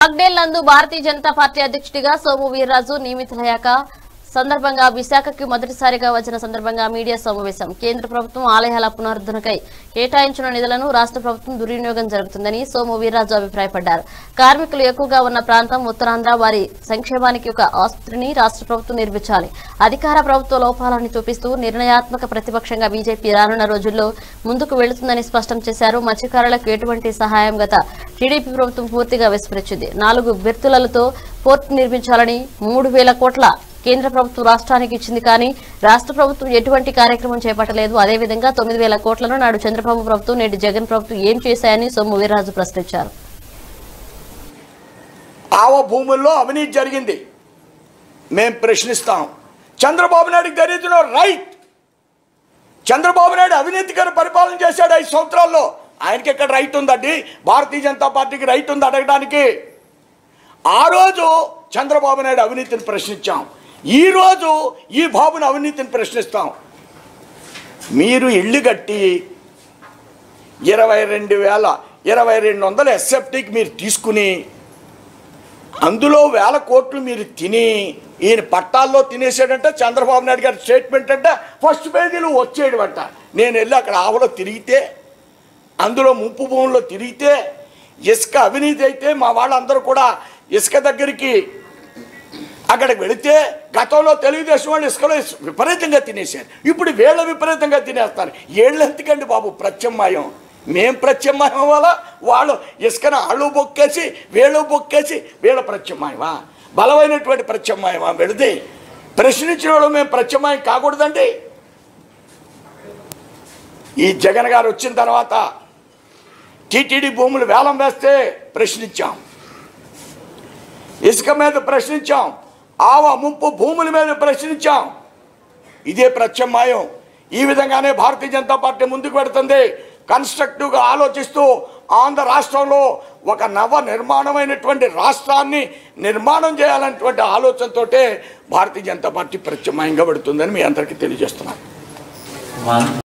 lockdown నందు భారతీయ Janata party అధ్యక్షుడిగా సోము వీర్రాజు నియమితులయ్యాక సందర్భంగా విశాఖకి మొదటిసారిగా వచ్చిన సందర్భంగా మీడియా సమావేశం కేంద్ర ప్రభుత్వం ఆలయాల పునరుద్ధరణకై కేటాయించిన నిధులను రాష్ట్ర ప్రభుత్వం దుర్వినియోగం జరుగుతుందని సోము వీర్రాజు అభిప్రాయపడ్డారు కార్మికులు ఎక్కువగా ఉన్న ప్రాంతం ఉత్తరాంధ్ర వారి సంక్షేమానికి ఒక ఆసుపత్రిని రాష్ట్ర ప్రభుత్వం నిర్మించాలి అధికార ప్రభుత్వ లోపాలను చూపిస్తూ నిర్ణయాత్మక ప్రతిపక్షంగా బీజేపీ రానున్న రోజుల్లో ముందుకు వెళుతుందని స్పష్టం చేశారు మత్స్యకారులకు ఎటువంటి సహాయం గత టీడీపీ ప్రభుత్వం పూర్తిగా విస్మరించింది నాలుగు బెర్తులతో పోర్టు నిర్మించాలని మూడు వేల కోట్ల కేంద్ర ప్రభుత్వం రాష్ట్రానికి ఇచ్చింది కానీ రాష్ట్ర ప్రభుత్వం ఎటువంటి కార్యక్రమం చేపట్టలేదు అదేవిధంగా తొమ్మిది వేల కోట్లను నాడు చంద్రబాబు ప్రభుత్వం నేటి జగన్ ప్రభుత్వం ఏం చేశాయని సొమ్ము వీర్రాజు ప్రశ్నించారు ఆవ భూముల్లో అవినీతి జరిగింది మేము ప్రశ్నిస్తాం చంద్రబాబు నాయుడికి దరిద్రం రైట్ చంద్రబాబు నాయుడు అవినీతికర పరిపాలన చేశాడు ఐదు సంవత్సరాల్లో ఆయనకి ఎక్కడ రైట్ ఉందండి భారతీయ జనతా పార్టీకి రైట్ ఉంది అడగడానికి ఆ రోజు చంద్రబాబు నాయుడు అవినీతిని ప్రశ్నించాం ఈ రోజు ఈ బాబుని అవినీతిని ప్రశ్నిస్తాం మీరు ఇల్లు కట్టి ఇరవై రెండు వేల ఇరవై రెండు వందల ఎస్ఎఫ్టీకి మీరు తీసుకుని అందులో వేల కోట్లు మీరు తిని ఈయన పట్టాల్లో తినేసాడంటే చంద్రబాబు నాయుడు గారి స్టేట్మెంట్ అంటే ఫస్ట్ పేజీలో వచ్చేయడం అంట నేను వెళ్ళి అక్కడ ఆవలో తిరిగితే అందులో ముప్పు భూముల్లో తిరిగితే ఇసుక అవినీతి అయితే మా వాళ్ళందరూ కూడా ఇసుక దగ్గరికి అక్కడికి వెళితే గతంలో తెలుగుదేశం వాళ్ళు ఇసుకలో ఇసు- విపరీతంగా తినేశారు ఇప్పుడు వీళ్ళ విపరీతంగా తినేస్తారు ఏళ్ళు ఎందుకండి బాబు ప్రత్యమ్మాయం మేం ప్రత్యమ్మాయం వల్ల వాళ్ళు ఇసుకను వాళ్ళు బొక్కేసి వీళ్ళు బొక్కేసి వీళ్ళ ప్రత్యమ్మాయమా బలమైనటువంటి ప్రత్యమ్మాయమా వెళితే ప్రశ్నించిన వాళ్ళు మేము ప్రత్యమ్మాయం కాకూడదండి ఈ జగన్ గారు వచ్చిన తర్వాత టీటీడీ భూములు వేలం వేస్తే ప్రశ్నించాం ఇసుక మీద ప్రశ్నించాం ఆవ ముంపు భూముల మీద ప్రశ్నించాం ఇదే ప్రత్యామ్నాయం ఈ విధంగానే భారతీయ జనతా పార్టీ ముందుకు పెడుతుంది కన్స్ట్రక్టివ్గా ఆలోచిస్తూ ఆంధ్ర రాష్ట్రంలో ఒక నవ నిర్మాణమైనటువంటి రాష్ట్రాన్ని నిర్మాణం చేయాలనేటువంటి ఆలోచనతోటే భారతీయ జనతా పార్టీ ప్రత్యామ్నాయంగా పెడుతుందని మీ అందరికీ తెలియజేస్తున్నాను వన్